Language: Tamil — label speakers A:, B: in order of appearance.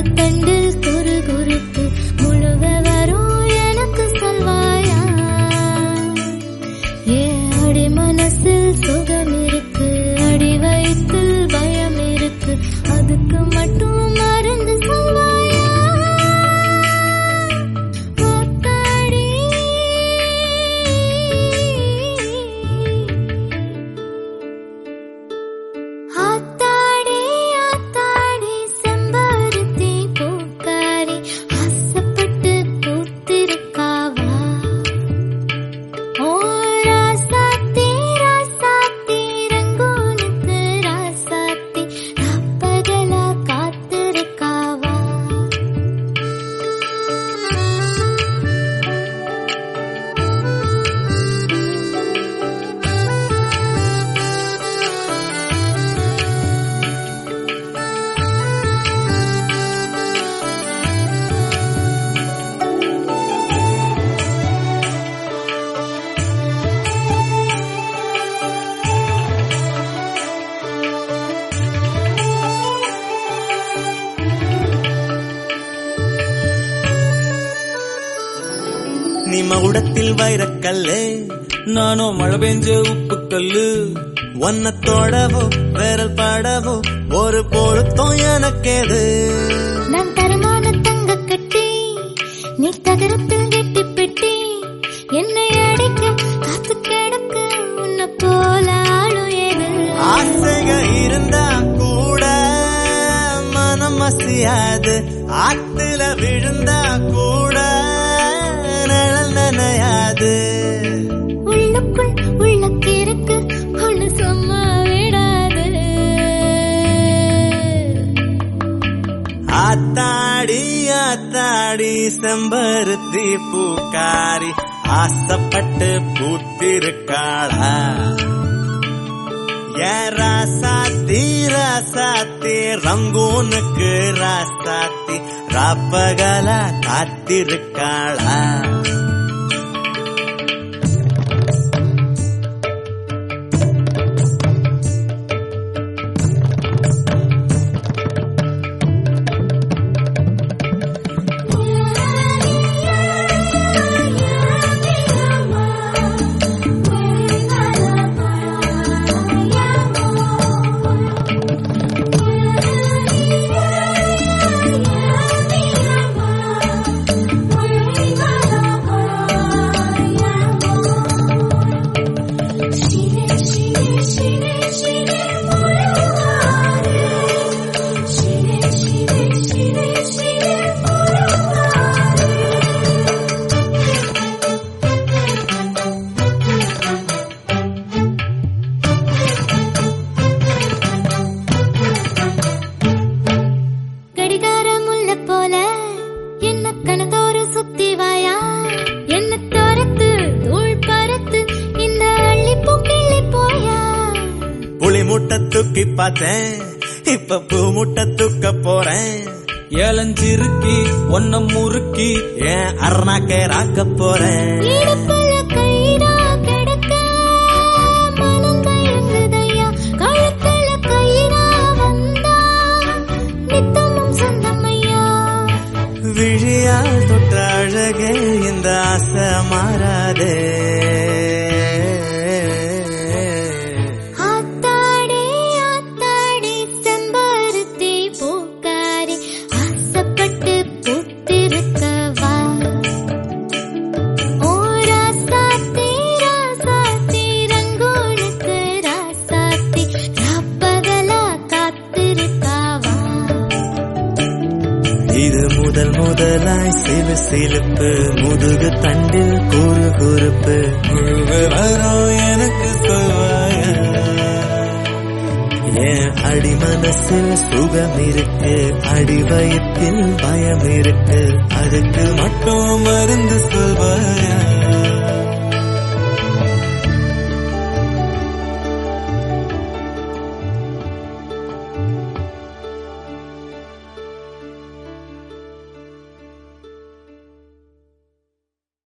A: தண்டில் குறு குறுப்பு முழுக வரும் எனக்கு சொல்வாயா ஏ அடி மனசில் சுகம் இருக்கு அடி வயிற்றில் பயம் இருக்கு அதுக்கு மட்டும் மருந்து சொல்வாயா ஆத்தாடி. ஆத்தாடி ஆத்தாடி செம்பருத்தி பூக்காரி ஆசைப்பட்டு பூத்திருக்காவா ஓ ராசாத்தி ராசாத்தி ரங்கூனுக்கு ராசாத்தி ராப்பகலா காத்திருக்காவா
B: நீ மகுடத்தில் வைரக்கல்லு
C: நானோ மழை பெஞ்ச உப்பு கல்லு
B: ஒன்ன தொடவோ விரல் படவோ ஒரு பொருத்தம் எனக்கேது
A: நான் தரமான தங்க கட்டி நீ தகரத்தில் கெட்டி பெட்டி என்னை அடைக்க காத்து கிடக்க உன்னை போல ஆளும் ஏது
B: ஆசைக இருந்தா கூட மனம் மசியாது ஆத்துல விழுந்தா கூட நிழல் நனையாது
A: உள்ளுக்குள் உள்ள கிறுக்கு ஒண்ணு சும்மா விடாது
B: ஆத்தாடி ஆத்தாடி செம்பருத்தி பூக்காரி ஆசைப்பட்டு பூத்திருக்காளா ஏ ராசாத்தி ராசாத்தி ரங்கூனுக்கு ராசாத்தி ராப்பகலா காத்திருக்காளா
A: கடிகாரம் உள்ள போல என்ன கணத்தோறு சுத்தி வாயா என்ன தோரத்து தூள் பறத்து இந்த அள்ளி பூக்கிள்ளி போயா
B: புளி முட்டை தூக்கி பார்த்தேன் இப்ப பூ முட்டை தூக்க போறேன்
C: ஏலஞ்சிருக்கி ஒன்ன முறுக்கி
B: ஏன் அருணாக்கே ராக்க போறேன்
A: இடுப்புல கயிறா கிடக்க மனம் தயங்குதையா கழுத்துல கயிறா வந்தா நித்தமும் சொந்தமையா
B: விழியால் தொட்ட அழகே இந்த ஆசை மாறாதே
A: ஆத்தாடி ஆத்தாடி செம்பருத்தி பூக்காரி ஆசைப்பட்டு பூத்திருக்கவா ஓ ராசாத்தி ராசாத்தி ரங்கூனுக்கு ராசாத்தி ராப்பகலா காத்திருக்காவா
B: இது முதல் முதலாய் சிலு சிலுப்பு முதுகு தண்டில் குறு குறுப்பு முழுக வரும் எனக்கு சொல்வாய ஏன் அடி மனசில் சுகம் இருக்கு அடி வயிற்றில் பயம் இருக்கு அதுக்கு மட்டும் மருந்து சொல்வாயா